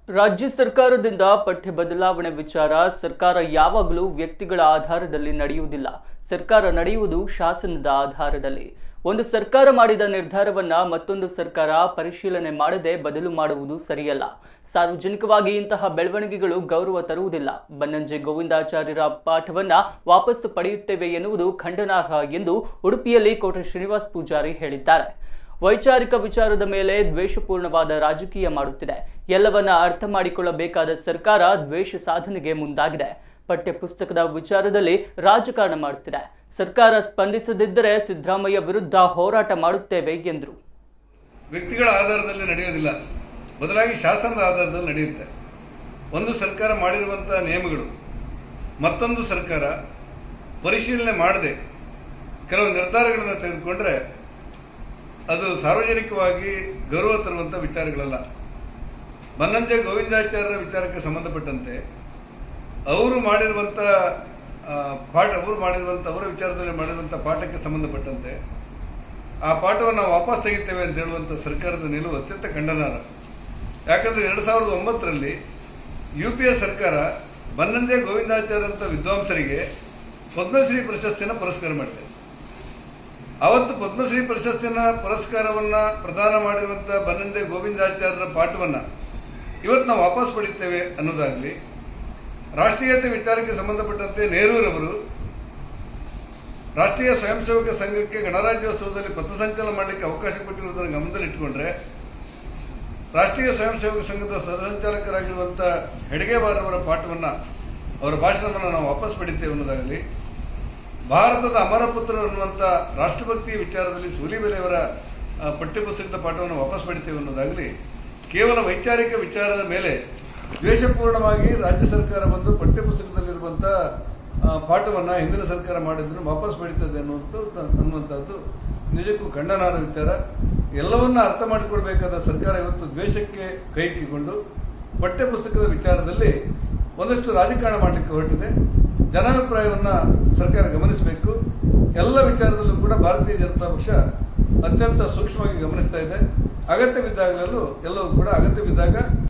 ರಾಜ್ಯ ಸರ್ಕಾರದಿಂದ ಪಠ್ಯ ಬದಲಾವಣೆ ವಿಚಾರ ಸರ್ಕಾರ ಯಾವಾಗಲೂ ವ್ಯಕ್ತಿಗಳ ಆಧಾರದಲ್ಲಿ ನಡೆಯುವುದಿಲ್ಲ ಸರ್ಕಾರ ನಡೆಯುವುದು ಶಾಸನದ ಆಧಾರದಲ್ಲಿ ಒಂದು ಸರ್ಕಾರ ಮಾಡಿದ ನಿರ್ಧಾರವನ್ನ ಮತ್ತೊಂದು ಸರ್ಕಾರ ಪರಿಶೀಲನೆ ಮಾಡದೆ ಬದಲು ಮಾಡುವುದು ಸರಿಯಲ್ಲ ಸಾರ್ವಜನಿಕವಾಗಿ ಇಂತಹ ಬೆಳವಣಿಗೆಗಳು ಗೌರವ ತರುವುದಿಲ್ಲ ಬನ್ನಂಜೆ ಗೋವಿಂದಾಚಾರ್ಯರ ಪಾಠವನ್ನ ವಾಪಸ್ ಪಡೆಯುತ್ತೇವೆ ಎನ್ನುವುದು ಖಂಡನಾರ್ಹ ಎಂದು ಉಡುಪಿಯಲ್ಲಿ ಕೋಟೆ ಶ್ರೀನಿವಾಸ್ ಪೂಜಾರಿ ಹೇಳಿದ್ದಾರೆ ವೈಚಾರಿಕ ವಿಚಾರದ ಮೇಲೆ ದ್ವೇಷಪೂರ್ಣವಾದ ರಾಜಕೀಯ ಮಾಡುತ್ತಿದೆ ಎಲ್ಲವನ್ನ ಅರ್ಥ ಮಾಡಿಕೊಳ್ಳಬೇಕಾದ ಸರ್ಕಾರ ದ್ವೇಷ ಸಾಧನೆಗೆ ಮುಂದಾಗಿದೆ ಪಠ್ಯ ಪುಸ್ತಕದ ವಿಚಾರದಲ್ಲಿ ರಾಜಕಾರಣ ಮಾಡುತ್ತಿದೆ ಸರ್ಕಾರ ಸ್ಪಂದಿಸದಿದ್ದರೆ ಸಿದ್ದರಾಮಯ್ಯ ವಿರುದ್ಧ ಹೋರಾಟ ಮಾಡುತ್ತೇವೆ ಎಂದರು ವ್ಯಕ್ತಿಗಳ ಆಧಾರದಲ್ಲಿ ನಡೆಯೋದಿಲ್ಲ ಬದಲಾಗಿ ಶಾಸನದ ಆಧಾರದಲ್ಲಿ ನಡೆಯುತ್ತೆ ಒಂದು ಸರ್ಕಾರ ಮಾಡಿರುವಂತಹ ನಿಯಮಗಳು ಮತ್ತೊಂದು ಸರ್ಕಾರ ಪರಿಶೀಲನೆ ಮಾಡದೆ ಕೆಲವು ನಿರ್ಧಾರಗಳನ್ನು ತೆಗೆದುಕೊಂಡ್ರೆ ಅದು ಸಾರ್ವಜನಿಕವಾಗಿ ಗೌರವ ತರುವಂಥ ವಿಚಾರಗಳಲ್ಲ ಬನ್ನಂಜೆ ಗೋವಿಂದಾಚಾರ್ಯರ ವಿಚಾರಕ್ಕೆ ಸಂಬಂಧಪಟ್ಟಂತೆ ಅವರು ಮಾಡಿರುವಂಥ ಆ, ಪಾಠ ಅವರು ಮಾಡಿರುವಂಥ ಅವರ ವಿಚಾರದಲ್ಲಿ ಮಾಡಿರುವಂಥ ಪಾಠಕ್ಕೆ ಸಂಬಂಧಪಟ್ಟಂತೆ ಆ ಪಾಠವನ್ನು ನಾವು ವಾಪಸ್ ತೆಗಿತೇವೆ ಅಂತ ಹೇಳುವಂಥ ಸರ್ಕಾರದ ನಿಲುವು ಅತ್ಯಂತ ಖಂಡನಾರ್ಹ ಯಾಕಂದ್ರೆ ಎರಡು ಸಾವಿರದ ಒಂಬತ್ತರಲ್ಲಿ ಯು ಪಿ ಎ ಸರ್ಕಾರ ಬನ್ನಂಜೆ ಗೋವಿಂದಾಚಾರ್ಯ ಅಂತ ವಿದ್ವಾಂಸರಿಗೆ ಪದ್ಮಶ್ರೀ ಪ್ರಶಸ್ತಿಯನ್ನು ಪುರಸ್ಕಾರ ಮಾಡಿದೆ ಅವತ್ತು ಪದ್ಮಶ್ರೀ ಪ್ರಶಸ್ತಿನ ಪುರಸ್ಕಾರವನ್ನ ಪ್ರದಾನ ಮಾಡಿರುವಂಥ ಬನ್ನಂಜೆ ಗೋವಿಂದಾಚಾರ್ಯರ ಪಾಠವನ್ನ ಇವತ್ತು ನಾವು ವಾಪಸ್ ಪಡೆಯುತ್ತೇವೆ ಅನ್ನೋದಾಗಲಿ ರಾಷ್ಟ್ರೀಯತೆ ವಿಚಾರಕ್ಕೆ ಸಂಬಂಧಪಟ್ಟಂತೆ ನೆಹರೂರವರು ರಾಷ್ಟ್ರೀಯ ಸ್ವಯಂ ಸೇವಕ ಸಂಘಕ್ಕೆ ಗಣರಾಜ್ಯೋತ್ಸವದಲ್ಲಿ ಪಥಸಂಚಲನ ಮಾಡಲಿಕ್ಕೆ ಅವಕಾಶ ಕೊಟ್ಟಿರುವುದನ್ನು ಗಮನದಲ್ಲಿಟ್ಟುಕೊಂಡ್ರೆ ರಾಷ್ಟ್ರೀಯ ಸ್ವಯಂ ಸೇವಕ ಸಂಘದ ಸಹಸಂಚಾಲಕರಾಗಿರುವಂಥ ಹೆಡ್ಗೇವಾರವರ ಪಾಠವನ್ನ ಅವರ ಭಾಷಣವನ್ನು ನಾವು ವಾಪಸ್ ಪಡಿತೇವೆ ಅನ್ನೋದಾಗಲಿ ಭಾರತದ ಅಮರಪುತ್ರರು ಅನ್ನುವಂಥ ರಾಷ್ಟ್ರಭಕ್ತಿ ವಿಚಾರದಲ್ಲಿ ಸೂಲಿಬೆಲೆಯವರ ಆ, ಪಠ್ಯಪುಸ್ತಕದ ಪಾಠವನ್ನು ವಾಪಸ್ ಪಡಿತೇವೆ ಅನ್ನೋದಾಗಲಿ ಕೇವಲ ವೈಚಾರಿಕ ವಿಚಾರದ ಮೇಲೆ ದ್ವೇಷಪೂರ್ಣವಾಗಿ ರಾಜ್ಯ ಸರ್ಕಾರ ಬಂದು ಪಠ್ಯಪುಸ್ತಕದಲ್ಲಿರುವಂಥ ಆ, ಪಾಠವನ್ನ ಹಿಂದಿನ ಸರ್ಕಾರ ಮಾಡಿದ್ರು ವಾಪಸ್ ಪಡಿತದೆ ಅನ್ನುವಂಥದ್ದು ಅನ್ನುವಂಥದ್ದು ನಿಜಕ್ಕೂ ಖಂಡನಾರ್ಹ ವಿಚಾರ ಎಲ್ಲವನ್ನ ಅರ್ಥ ಮಾಡಿಕೊಳ್ಬೇಕಾದ ಸರ್ಕಾರ ಇವತ್ತು ದ್ವೇಷಕ್ಕೆ ಕೈಕಿಕೊಂಡು ಪಠ್ಯಪುಸ್ತಕದ ವಿಚಾರದಲ್ಲಿ ಒಂದಷ್ಟು ರಾಜಕಾರಣ ಮಾಡಲಿಕ್ಕೆ ಹೊರಟಿದೆ ಜನಾಭಿಪ್ರಾಯವನ್ನ ಸರ್ಕಾರ ಗಮನಿಸಬೇಕು ಎಲ್ಲ ವಿಚಾರದಲ್ಲೂ ಕೂಡ ಭಾರತೀಯ ಜನತಾ ಪಕ್ಷ ಅತ್ಯಂತ ಸೂಕ್ಷ್ಮವಾಗಿ ಗಮನಿಸ್ತಾ ಇದೆ ಅಗತ್ಯ ಬಿದ್ದಾಗಲೂ ಎಲ್ಲವೂ ಕೂಡ ಅಗತ್ಯ ಬಿದ್ದಾಗ